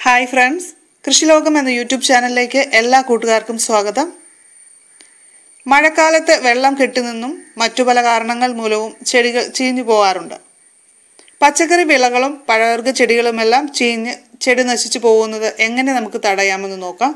hi friends കൃഷിലോകം എന്ന YouTube ചാനലിലേക്ക് എല്ലാ കൂട്ടുകാർക്കും സ്വാഗതം മഴക്കാലത്ത് വെള്ളം കെട്ടിനിന്നും മറ്റു പല കാരണങ്ങൾ മൂലവും ചെടികൾ ചീഞ്ഞു പോകാറുണ്ട് പച്ചക്കറി വിളകളും പഴവർഗ്ഗ ചെടികളുമെല്ലാം ചീഞ്ഞ് ചെടി നശിച്ചു പോകുന്നത് എങ്ങനെ നമുക്ക് തടയാമെന്ന് നോക്കാം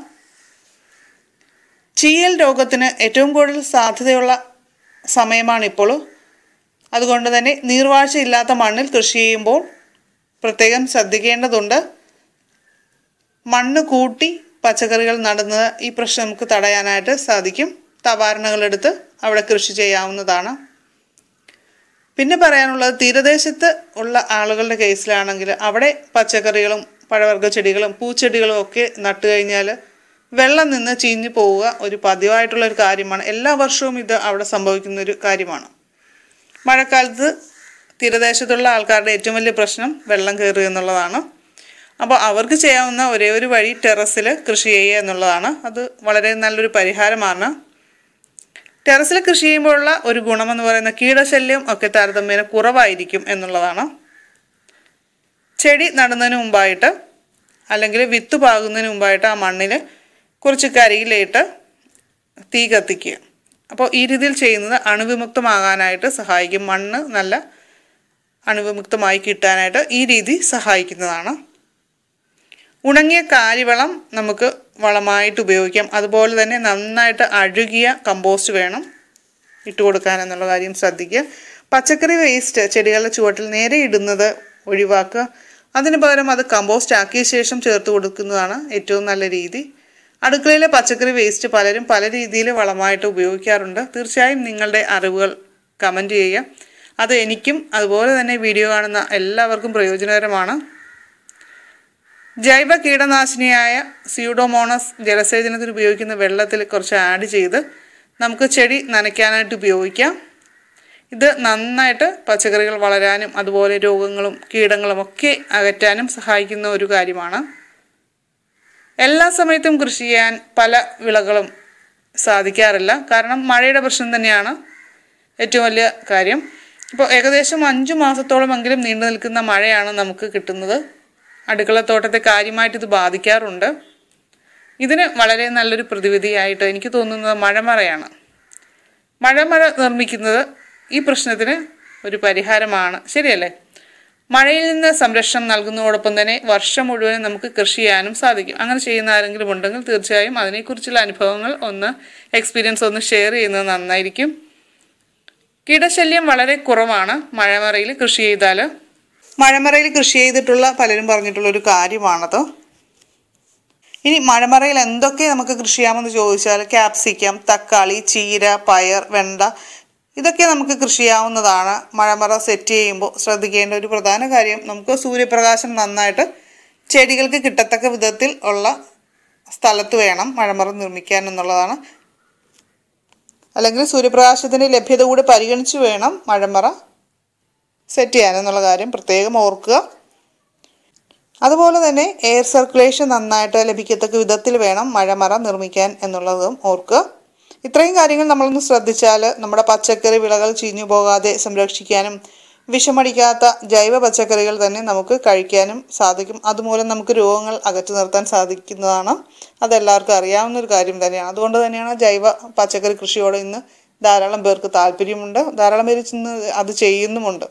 ചീയൽ രോഗത്തിന് ഏറ്റവും കൂടുതൽ സാധ്യതയുള്ള സമയമാണിപ്പോൾ അതുകൊണ്ട് തന്നെ നീർവാഴ്ച ഇല്ലാത്ത മണ്ണിൽ കൃഷി ചെയ്യുമ്പോൾ പ്രത്യേകം ശ്രദ്ധിക്കേണ്ടതുണ്ട് മണ്ണ് കൂട്ടി പച്ചക്കറികൾ നടുന്നത് ഈ പ്രശ്നം നമുക്ക് തടയാനായിട്ട് സാധിക്കും തവാരണകളെടുത്ത് അവിടെ കൃഷി ചെയ്യാവുന്നതാണ് പിന്നെ പറയാനുള്ളത് തീരദേശത്ത് ഉള്ള ആളുകളുടെ കേസിലാണെങ്കിൽ അവിടെ പച്ചക്കറികളും പഴവർഗ്ഗ ചെടികളും പൂച്ചെടികളും ഒക്കെ നട്ടു കഴിഞ്ഞാൽ വെള്ളം നിന്ന് ചീഞ്ഞു പോവുക ഒരു പതിവായിട്ടുള്ള ഒരു കാര്യമാണ് എല്ലാ വർഷവും ഇത് അവിടെ സംഭവിക്കുന്ന ഒരു കാര്യമാണ് മഴക്കാലത്ത് തീരദേശത്തുള്ള ആൾക്കാരുടെ ഏറ്റവും വലിയ പ്രശ്നം വെള്ളം കയറുക എന്നുള്ളതാണ് അപ്പോൾ അവർക്ക് ചെയ്യാവുന്ന ഒരേ ഒരു വഴി ടെറസിൽ കൃഷി ചെയ്യുക എന്നുള്ളതാണ് അത് വളരെ നല്ലൊരു പരിഹാരമാണ് ടെറസിൽ കൃഷി ചെയ്യുമ്പോഴുള്ള ഒരു ഗുണമെന്ന് പറയുന്ന കീടശല്യം ഒക്കെ താരതമ്യേന കുറവായിരിക്കും എന്നുള്ളതാണ് ചെടി നടുന്നതിന് മുമ്പായിട്ട് അല്ലെങ്കിൽ വിത്ത് പാകുന്നതിന് മുമ്പായിട്ട് ആ മണ്ണിൽ കുറച്ച് കരിയിലിട്ട് തീ കത്തിക്കുക അപ്പോൾ ഈ രീതിയിൽ ചെയ്യുന്നത് അണുവിമുക്തമാകാനായിട്ട് സഹായിക്കും മണ്ണ് നല്ല അണുവിമുക്തമായി കിട്ടാനായിട്ട് ഈ രീതി സഹായിക്കുന്നതാണ് ഉണങ്ങിയ കാലിവളം നമുക്ക് വളമായിട്ട് ഉപയോഗിക്കാം അതുപോലെ തന്നെ നന്നായിട്ട് അഴുകിയ കമ്പോസ്റ്റ് വേണം ഇട്ട് കൊടുക്കാൻ എന്നുള്ള കാര്യം ശ്രദ്ധിക്കുക പച്ചക്കറി വേസ്റ്റ് ചെടികളുടെ ചുവട്ടിൽ നേരെ ഇടുന്നത് ഒഴിവാക്കുക അതിന് പകരം അത് കമ്പോസ്റ്റ് ആക്കിയ ശേഷം ചേർത്ത് കൊടുക്കുന്നതാണ് ഏറ്റവും നല്ല രീതി അടുക്കളയിലെ പച്ചക്കറി വേസ്റ്റ് പലരും പല രീതിയിൽ വളമായിട്ട് ഉപയോഗിക്കാറുണ്ട് തീർച്ചയായും നിങ്ങളുടെ അറിവുകൾ കമൻറ്റ് ചെയ്യുക അത് എനിക്കും അതുപോലെ തന്നെ വീഡിയോ കാണുന്ന എല്ലാവർക്കും പ്രയോജനകരമാണ് ജൈവ കീടനാശിനിയായ സ്യൂഡോമോണസ് ജലസേചനത്തിന് ഉപയോഗിക്കുന്ന വെള്ളത്തിൽ കുറച്ച് ആഡ് ചെയ്ത് നമുക്ക് ചെടി നനയ്ക്കാനായിട്ട് ഉപയോഗിക്കാം ഇത് നന്നായിട്ട് പച്ചക്കറികൾ വളരാനും അതുപോലെ രോഗങ്ങളും കീടങ്ങളും ഒക്കെ അകറ്റാനും സഹായിക്കുന്ന ഒരു കാര്യമാണ് എല്ലാ സമയത്തും കൃഷി ചെയ്യാൻ പല വിളകളും സാധിക്കാറില്ല കാരണം മഴയുടെ പ്രശ്നം തന്നെയാണ് ഏറ്റവും വലിയ കാര്യം ഇപ്പോൾ ഏകദേശം അഞ്ചു മാസത്തോളമെങ്കിലും നീണ്ടു നിൽക്കുന്ന മഴയാണ് നമുക്ക് കിട്ടുന്നത് അടുക്കളത്തോട്ടത്തെ കാര്യമായിട്ട് ഇത് ബാധിക്കാറുണ്ട് ഇതിന് വളരെ നല്ലൊരു പ്രതിവിധിയായിട്ട് എനിക്ക് തോന്നുന്നത് മഴമറയാണ് മഴമറ നിർമ്മിക്കുന്നത് ഈ പ്രശ്നത്തിന് ഒരു പരിഹാരമാണ് ശരിയല്ലേ മഴയിൽ നിന്ന് സംരക്ഷണം നൽകുന്നതോടൊപ്പം തന്നെ വർഷം മുഴുവനും നമുക്ക് കൃഷി ചെയ്യാനും സാധിക്കും അങ്ങനെ ചെയ്യുന്ന ആരെങ്കിലും ഉണ്ടെങ്കിൽ തീർച്ചയായും അതിനെക്കുറിച്ചുള്ള അനുഭവങ്ങൾ ഒന്ന് എക്സ്പീരിയൻസ് ഒന്ന് ഷെയർ ചെയ്യുന്നത് നന്നായിരിക്കും കീടശല്യം വളരെ കുറവാണ് മഴമറയിൽ കൃഷി ചെയ്താൽ മഴമറയിൽ കൃഷി ചെയ്തിട്ടുള്ള പലരും പറഞ്ഞിട്ടുള്ള ഒരു കാര്യമാണത് ഇനി മഴമറയിൽ എന്തൊക്കെ നമുക്ക് കൃഷി ചെയ്യാമെന്ന് ചോദിച്ചാൽ ക്യാപ്സിക്കം തക്കാളി ചീര പയർ വെണ്ട ഇതൊക്കെ നമുക്ക് കൃഷി ചെയ്യാവുന്നതാണ് മഴമറ സെറ്റ് ചെയ്യുമ്പോൾ ശ്രദ്ധിക്കേണ്ട ഒരു പ്രധാന കാര്യം നമുക്ക് സൂര്യപ്രകാശം നന്നായിട്ട് ചെടികൾക്ക് കിട്ടത്തക്ക വിധത്തിൽ ഉള്ള സ്ഥലത്ത് വേണം മഴമറ നിർമ്മിക്കാൻ എന്നുള്ളതാണ് അല്ലെങ്കിൽ സൂര്യപ്രകാശത്തിൻ്റെ ലഭ്യത കൂടി പരിഗണിച്ച് വേണം മഴമറ സെറ്റ് ചെയ്യാൻ എന്നുള്ള കാര്യം പ്രത്യേകം ഓർക്കുക അതുപോലെ തന്നെ എയർ സർക്കുലേഷൻ നന്നായിട്ട് ലഭിക്കത്തക്ക വിധത്തിൽ വേണം മഴമറ നിർമ്മിക്കാൻ എന്നുള്ളതും ഓർക്കുക ഇത്രയും കാര്യങ്ങൾ നമ്മളൊന്ന് ശ്രദ്ധിച്ചാൽ നമ്മുടെ പച്ചക്കറി വിളകൾ ചീഞ്ഞു പോകാതെ സംരക്ഷിക്കാനും വിഷമടിക്കാത്ത ജൈവ പച്ചക്കറികൾ തന്നെ നമുക്ക് കഴിക്കാനും സാധിക്കും അതുമൂലം നമുക്ക് രോഗങ്ങൾ അകറ്റി നിർത്താൻ സാധിക്കുന്നതാണ് അതെല്ലാവർക്കും അറിയാവുന്ന ഒരു കാര്യം തന്നെയാണ് അതുകൊണ്ട് തന്നെയാണ് ജൈവ പച്ചക്കറി കൃഷിയോട് ഇന്ന് ധാരാളം പേർക്ക് താല്പര്യമുണ്ട് ധാരാളം പേര് ഇന്ന് അത് ചെയ്യുന്നുമുണ്ട്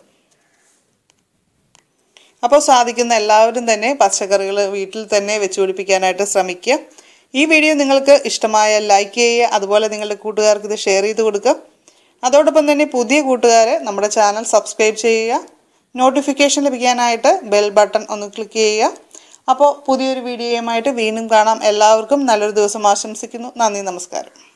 അപ്പോൾ സാധിക്കുന്ന എല്ലാവരും തന്നെ പച്ചക്കറികൾ വീട്ടിൽ തന്നെ വെച്ച് പിടിപ്പിക്കാനായിട്ട് ശ്രമിക്കുക ഈ വീഡിയോ നിങ്ങൾക്ക് ഇഷ്ടമായ ലൈക്ക് ചെയ്യുക അതുപോലെ നിങ്ങളുടെ കൂട്ടുകാർക്ക് ഇത് ഷെയർ ചെയ്ത് കൊടുക്കുക അതോടൊപ്പം തന്നെ പുതിയ കൂട്ടുകാരെ നമ്മുടെ ചാനൽ സബ്സ്ക്രൈബ് ചെയ്യുക നോട്ടിഫിക്കേഷൻ ലഭിക്കാനായിട്ട് ബെൽ ബട്ടൺ ഒന്ന് ക്ലിക്ക് ചെയ്യുക അപ്പോൾ പുതിയൊരു വീഡിയോയുമായിട്ട് വീണ്ടും കാണാം എല്ലാവർക്കും നല്ലൊരു ദിവസം ആശംസിക്കുന്നു നന്ദി നമസ്കാരം